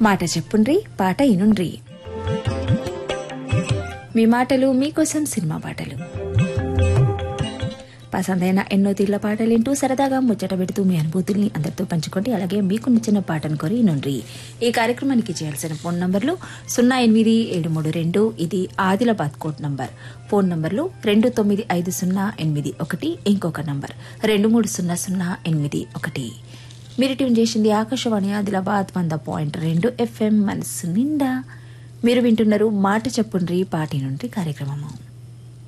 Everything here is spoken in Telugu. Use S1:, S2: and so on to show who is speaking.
S1: మాట చెప్పుండ్రి పాట ఇనుండ్రి మీ మాటలు మీకోసం సినిమా పాటలు పసందైన ఎన్నో తీర్ల పాటలు వింటూ సరదాగా ముచ్చట పెడుతూ మీ అనుభూతుల్ని అందరితో పంచుకోండి అలాగే మీకు నచ్చిన పాటను కోరి నుండి ఈ కార్యక్రమానికి చేయాల్సిన ఫోన్ నంబర్లు సున్నా ఎనిమిది ఏడు మూడు రెండు ఇది ఆదిలాబాద్ కోడ్ నంబర్ ఫోన్ నంబర్లు రెండు తొమ్మిది ఐదు సున్నా ఎనిమిది ఒకటి ఇంకొక నంబర్ రెండు మూడు సున్నా సున్నా ఎనిమిది ఒకటి మీరు ట్యూన్ చేసింది ఆకాశవాణి ఆదిలాబాద్ వంద పాయింట్ రెండు ఎఫ్ఎం మనసు నిండా మీరు వింటున్నారు మాట చెప్పుండ్రి పాటి నుండి కార్యక్రమము